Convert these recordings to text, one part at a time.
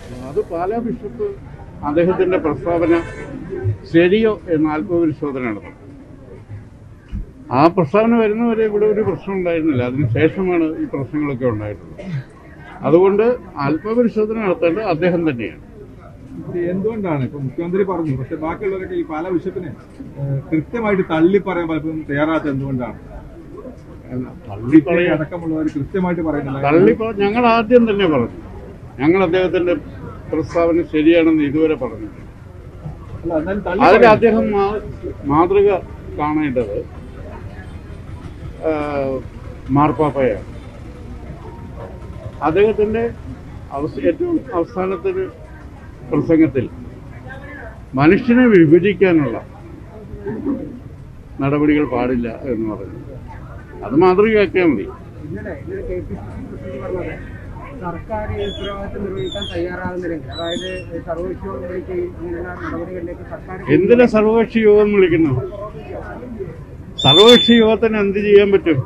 അത് പാലാ ബിഷപ്പ് അദ്ദേഹത്തിന്റെ പ്രസ്താവന ശരിയോ എന്ന് ആത്മപരിശോധന നടത്തണം ആ പ്രസ്താവന വരുന്നവരെ ഇവിടെ ഒരു പ്രശ്നം ഉണ്ടായിരുന്നില്ല അതിനുശേഷമാണ് ഈ പ്രശ്നങ്ങളൊക്കെ ഉണ്ടായിട്ടുള്ളത് അതുകൊണ്ട് ആത്മപരിശോധന നടത്തേണ്ടത് അദ്ദേഹം തന്നെയാണ് ഇത് എന്തുകൊണ്ടാണ് ഇപ്പൊ മുഖ്യമന്ത്രി പറഞ്ഞു പക്ഷെ ബാക്കിയുള്ളവരൊക്കെ ഈ പല ബിഷപ്പിനെ ഏഹ്, കൃത്യമായിട്ട് തള്ളി പറയാൻ പലപ്പോഴും തയ്യാറാത്ത എന്തുകൊണ്ടാണ് തള്ളി പറയാൻ അടക്കമുള്ളവർ കൃത്യമായിട്ട് പറയുന്നില്ല തള്ളി പറ- ഞങ്ങൾ ആദ്യം തന്നെ പറഞ്ഞു ഞങ്ങൾ അദ്ദേഹത്തിന്റെ പ്രസ്താവന ശരിയാണെന്ന് ഇതുവരെ പറഞ്ഞു അല്ല എന്നാലും തള്ളി അതിൽ പറയാൻ- അദ്ദേഹം മാ- മാതൃക കാണേണ്ടത് ആ, മാർപ്പാപ്പയാണ് അദ്ദേഹത്തിന്റെ അവസ- ഏറ്റവും അവസാനത്തെ പ്രസംഗത്തിൽ മനുഷ്യനെ വിഭജിക്കാനുള്ള നടപടികൾ പാടില്ല എന്ന് പറഞ്ഞു അത് മാതൃകയാക്കിയാൽ മതി ഇന്നലെ ഇന്നലെ K P C C president പറഞ്ഞത് സർക്കാർ ഈ ഉത്തരവാദിത്തം നിർവഹിക്കാൻ തയ്യാറാകുന്നില്ലെങ്കിൽ അതായത് സർവകക്ഷിയോട് വിളിക്കുകയും അങ്ങനെയുള്ള നടപടികളിലേക്ക് സർക്കാർ എന്തിനാ സർവകക്ഷി യോഗം വിളിക്കുന്നത് സർവകക്ഷി യോഗത്തിന് എന്ത് ചെയ്യാൻ പറ്റും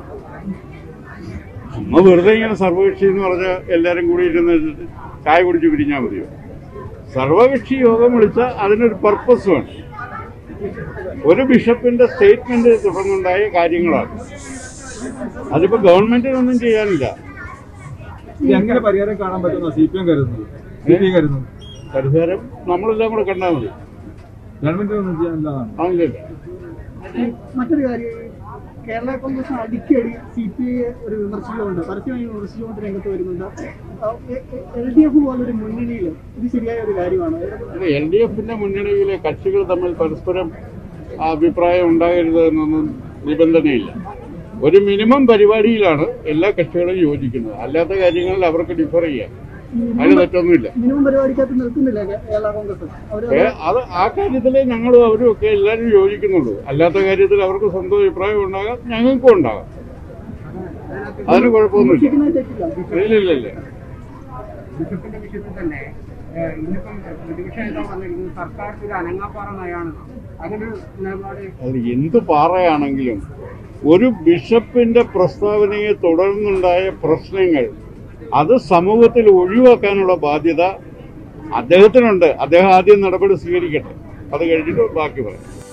നമ്മ വെറുതെ ഇങ്ങനെ സർവകക്ഷി എന്ന് പറഞ്ഞാൽ എല്ലാരും കൂടി ഇരുന്ന് ചായ കുടിച്ച് പിരിഞ്ഞാൽ മതിയോ സർവകക്ഷി യോഗം വിളിച്ചാൽ അതിനൊരു പർപ്പസ് വേണം ഒരു ബിഷപ്പിന്റെ സ്റ്റേറ്റ്മെന്റ് തുടർന്നുണ്ടായ കാര്യങ്ങളാണ് അതിപ്പോ ഗവൺമെന്റിനൊന്നും ചെയ്യാനില്ല ഇത് എങ്ങനെ പരിഹാരം കാണാൻ പറ്റുന്ന സി പി എം കരുതുന്നത് സി പി കരുതുന്നത് പരിഹാരം നമ്മളെല്ലാം കൂടെ കണ്ടാൽ മതി ഗവൺമെന്റിനൊന്നും ചെയ്യാനില്ലാതാണ് ആണല്ലോ മറ്റൊരു കാര്യം കേരള കോൺഗ്രസ് അടിക്കടി സി പി ഐ ഒരു വിമർശിച്ചുകൊണ്ട് പരസ്യമായി വിമർശിച്ചുകൊണ്ട് രംഗത്ത് വരുന്നുണ്ട് എൽ ഡി എഫ് പോലൊരു മുന്നണിയിൽ ഇത് ശരിയായ ഒരു കാര്യമാണ് എൽ ഡി എഫിന്റെ മുന്നണിയിലെ കക്ഷികൾ തമ്മിൽ പരസ്പരം അഭിപ്രായം ഉണ്ടാകരുത് എന്നൊന്നും നിബന്ധനയില്ല ഒരു മിനിമം പരിപാടിയിലാണ് എല്ലാ കക്ഷികളും യോജിക്കുന്നത് അല്ലാത്ത കാര്യങ്ങളിൽ അവർക്ക് ഡിഫർ ചെയ്യാം അതിന് തെറ്റൊന്നുമില്ല മിനിമം പരിപാടിക്കകത്ത് നിൽക്കുന്നില്ല കേ- കേരള കോൺഗ്രസ് അവർ ഏ, അത് ആ കാര്യത്തിൽ ഞങ്ങളും അവരും ഒക്കെ എല്ലാവരും യോജിക്കുന്നുള്ളൂ അല്ലാത്ത കാര്യത്തിൽ അവർക്ക് സ്വന്തം അഭിപ്രായം ഉണ്ടാകാം ഞങ്ങൾക്കും ഉണ്ടാകാം അതിന് കുഴപ്പമൊന്നുമില്ല വിമർശിക്കുന്നത് തെറ്റില്ല ഇല്ല ഇല്ല ഇല്ല ബിഷപ്പിന്റെ വിഷയത്തിൽ തന്നെ ഏഹ്, ഇന്നിപ്പം പ്രതിപക്ഷ നേതാവ് പറഞ്ഞിരിക്കുന്നത് സർക്കാർക്ക് ഒരു അനങ്ങാപ്പാറ നയാണ് അങ്ങനെ നിലപാട് അത് എന്ത് പാറയാണെങ്കിലും ഒരു ബിഷപ്പിന്റെ പ്രസ്താവനയെ തുടർന്നുണ്ടായ പ്രശ്നങ്ങൾ അത് സമൂഹത്തിൽ ഒഴിവാക്കാനുള്ള ബാധ്യത അദ്ദേഹത്തിനുണ്ട് അദ്ദേഹം ആദ്യം നടപടി സ്വീകരിക്കട്ടെ അത് കഴിഞ്ഞിട്ട് ബാക്കി പറയാം